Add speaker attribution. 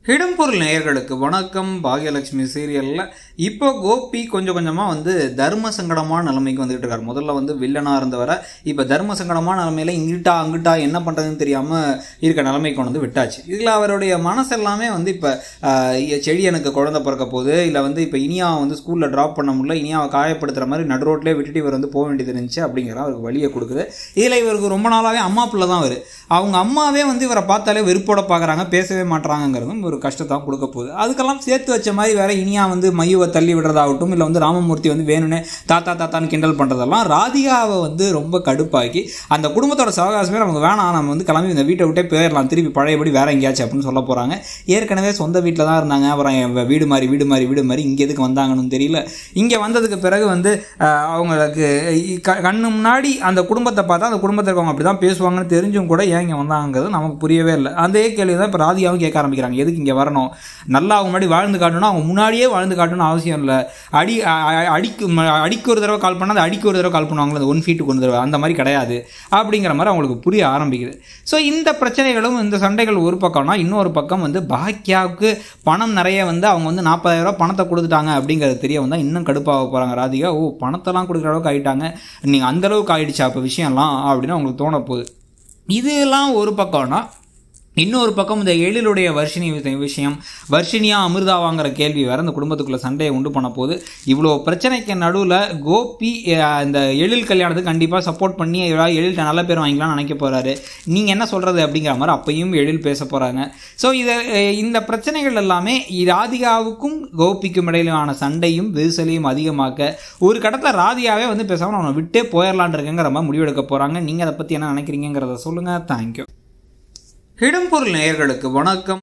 Speaker 1: ஹிடம்பொருள் நேயர்களுக்கு வணக்கம் பாகியலட்சுமி சீரியலில் இப்போ கோபி கொஞ்சம் கொஞ்சமாக வந்து தர்ம சங்கடமான நிலைமைக்கு வந்துட்டு இருக்காரு முதல்ல வந்து வில்லனாக இருந்தவரை இப்போ தர்ம சங்கடமான நிலைமையில இங்கிட்டா அங்கிட்டா என்ன பண்ணுறதுன்னு தெரியாமல் இருக்க நிலைமை கொண்டு வந்து விட்டாச்சு இதில் அவருடைய மனசு எல்லாமே வந்து இப்போ செடி எனக்கு குழந்தை பிறக்க போகுது இல்லை வந்து இப்போ இனியா வந்து ஸ்கூலில் ட்ராப் பண்ண முடியல இனியாவை காயப்படுத்துகிற மாதிரி நடு ரோட்லேயே விட்டுட்டு இவர் வந்து போக வேண்டியது இருந்துச்சு அப்படிங்கிற அவருக்கு வழியை கொடுக்குது இதில் இவருக்கு ரொம்ப நாளாகவே அம்மா பிள்ளை தான் அவர் அவங்க அம்மாவே வந்து இவரை பார்த்தாலே வெறுப்போட பார்க்குறாங்க பேசவே மாட்றாங்கிறதும் ஒரு கஷ்டத்தை கொடுக்க போகுது அதுக்கெல்லாம் சேர்த்து வச்ச மாதிரி வேற இனியா வந்து மையுவை தள்ளி விடுறதாகட்டும் இல்லை வந்து ராமமூர்த்தி வந்து வேணும்னே தாத்தா தாத்தான்னு கிண்டல் பண்ணுறதெல்லாம் ராதிகாவை வந்து ரொம்ப கடுப்பாக்கி அந்த குடும்பத்தோட சவகாசமே நமக்கு வேணாம் நம்ம வந்து கிளம்பி இந்த வீட்டை விட்டே போயிடலாம் திருப்பி பழையபடி வேற எங்கேயாச்சும் அப்படின்னு சொல்ல போகிறாங்க ஏற்கனவே சொந்த வீட்டில் தான் இருந்தாங்க அப்புறம் என் வீடு மாதிரி வீடு மாதிரி வீடு மாதிரி இங்கே எதுக்கு வந்தாங்கன்னு தெரியல இங்கே வந்ததுக்கு பிறகு வந்து ஆஹ், அவங்களுக்கு க- கண்ணு முன்னாடி அந்த குடும்பத்தை பார்த்தா அந்த குடும்பத்தில் இருக்கவங்க அப்படி தான் பேசுவாங்கன்னு தெரிஞ்சும் கூட ஏன் இங்கே வந்தாங்கிறது நமக்கு புரியவே இல்லை அதே கேள்வி தான் இப்போ ராதிகாவும் கேட்க ஆரம்பிக்கிறாங்க எதுக்கு இங்கே வரணும் நல்லா அவங்க முன்னாடி வாழ்ந்து காட்டணும் அவங்க முன்னாடியே வாழ்ந்து காட்டணும்னு அவசியம் இல்லை அடி அ- அ- அடிக்கு ம- அடிக்கு ஒரு தடவை கால் பண்ணால் அது அடிக்கு ஒரு தடவை கால் பண்ணுவாங்களே அந்த ஒன் ஃபீட்டுக்கு ஒரு தடவை அந்த மாதிரி கிடையாது அப்படிங்கிற மாதிரி அவங்களுக்கு புரிய ஆரம்பிக்குது ஸோ இந்த பிரச்சனைகளும் இந்த சண்டைகள் ஒரு பக்கம்னா இன்னொரு பக்கம் வந்து பாக்கியாவுக்கு பணம் நிறைய வந்து அவங்க வந்து 40000 ரூபாய் பணத்தை கொடுத்துட்டாங்க அப்படிங்கிறது தெரிய வந்தால் இன்னும் கடுப்பாக போகிறாங்க ராதிகா ஓ பணத்தெல்லாம் கொடுக்குற அளவுக்கு ஆகிட்டாங்க நீங்கள் அந்த அளவுக்கு ஆயிடுச்சா அப்போ விஷயம்லாம் அப்படின்னு அவங்களுக்கு தோண போகுது இதெல்லாம் ஒரு பக்கம்னா இன்னொரு பக்கம் இந்த எழிலுடைய வர்ஷினி வி- விஷயம் வர்ஷினியா அமிர்தாவாங்கிற கேள்வி வேற இந்த குடும்பத்துக்குள்ள சண்டையை உண்டு பண்ண போது இவ்வளோ பிரச்சனைக்கு நடுவில் கோபி அஹ், இந்த எழில் கல்யாணத்துக்கு கண்டிப்பாக சப்போர்ட் பண்ணி ஏதாவது எழில்கிட்ட நல்ல பேர் வாங்கிக்கலாம்னு நினைக்க போறாரு நீங்கள் என்ன சொல்கிறது அப்படிங்கிற மாதிரி அப்பையும் எழில் பேச போகிறாங்க ஸோ இதை அஹ், இந்த பிரச்சனைகள் எல்லாமே ராதிகாவுக்கும் கோபிக்கும் இடையிலான சண்டையும் விரிசலையும் அதிகமாக்க ஒரு கடத்தில் ராதிகாவே வந்து பேசாமல் அவனை விட்டே போயிடலான் இருக்கேங்கிற மாதிரி முடிவெடுக்க போகிறாங்க நீங்கள் அதை பற்றி என்ன நினைக்கிறீங்கிறத சொல்லுங்கள் தேங்க்யூ ஹிடம்பொருள் நேயர்களுக்கு வணக்கம்